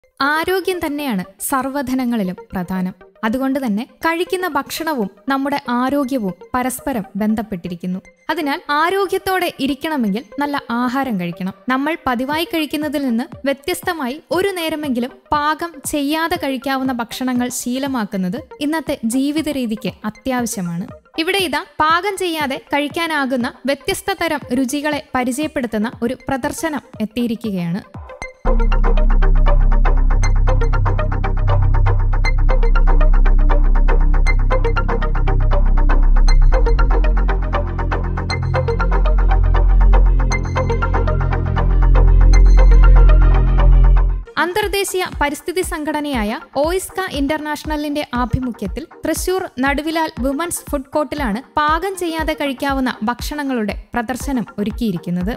ആരോഗ്യം തന്നെയാണ് സർവ്വധനങ്ങളിലും പ്രധാനം അതുകൊണ്ട് തന്നെ കഴിക്കുന്ന ഭക്ഷണവും നമ്മുടെ ആരോഗ്യവും പരസ്പരം ബന്ധപ്പെട്ടിരിക്കുന്നു അതിനാൽ ആരോഗ്യത്തോടെ ഇരിക്കണമെങ്കിൽ നല്ല ആഹാരം കഴിക്കണം നമ്മൾ പതിവായി കഴിക്കുന്നതിൽ നിന്ന് വ്യത്യസ്തമായി ഒരു നേരമെങ്കിലും പാകം ചെയ്യാതെ കഴിക്കാവുന്ന ഭക്ഷണങ്ങൾ ശീലമാക്കുന്നത് ഇന്നത്തെ ജീവിത രീതിക്ക് അത്യാവശ്യമാണ് ഇവിടെ ഇതാ പാകം ചെയ്യാതെ കഴിക്കാനാകുന്ന വ്യത്യസ്ത തരം രുചികളെ പരിചയപ്പെടുത്തുന്ന ഒരു പ്രദർശനം എത്തിയിരിക്കുകയാണ് അന്തർദേശീയ പരിസ്ഥിതി സംഘടനയായ ഓയിസ്ക ഇന്റർനാഷണലിന്റെ ആഭിമുഖ്യത്തിൽ തൃശൂർ നടുവിലാൽ വുമൻസ് ഫുഡ് കോർട്ടിലാണ് പാകം ചെയ്യാതെ കഴിക്കാവുന്ന ഭക്ഷണങ്ങളുടെ പ്രദർശനം ഒരുക്കിയിരിക്കുന്നത്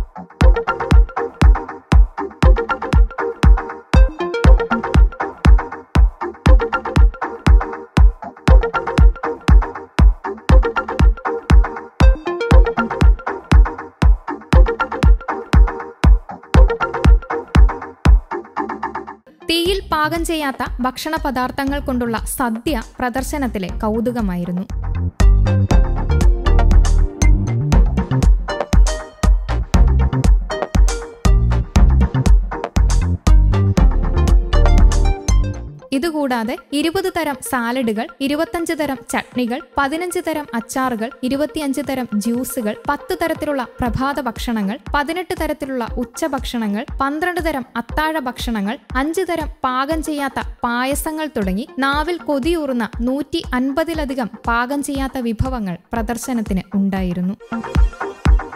തീയിൽ പാകം ചെയ്യാത്ത ഭക്ഷണ പദാർത്ഥങ്ങൾ കൊണ്ടുള്ള സദ്യ പ്രദർശനത്തിലെ കൗതുകമായിരുന്നു ഇതുകൂടാതെ ഇരുപത് തരം സാലഡുകൾ ഇരുപത്തഞ്ച് തരം ചട്നികൾ പതിനഞ്ച് തരം അച്ചാറുകൾ ഇരുപത്തിയഞ്ച് തരം ജ്യൂസുകൾ പത്ത് തരത്തിലുള്ള പ്രഭാത ഭക്ഷണങ്ങൾ പതിനെട്ട് തരത്തിലുള്ള ഉച്ചഭക്ഷണങ്ങൾ പന്ത്രണ്ട് തരം അത്താഴ ഭക്ഷണങ്ങൾ അഞ്ച് തരം പാകം ചെയ്യാത്ത പായസങ്ങൾ തുടങ്ങി നാവിൽ കൊതിയൂറുന്ന നൂറ്റി അൻപതിലധികം പാകം ചെയ്യാത്ത വിഭവങ്ങൾ പ്രദർശനത്തിന് ഉണ്ടായിരുന്നു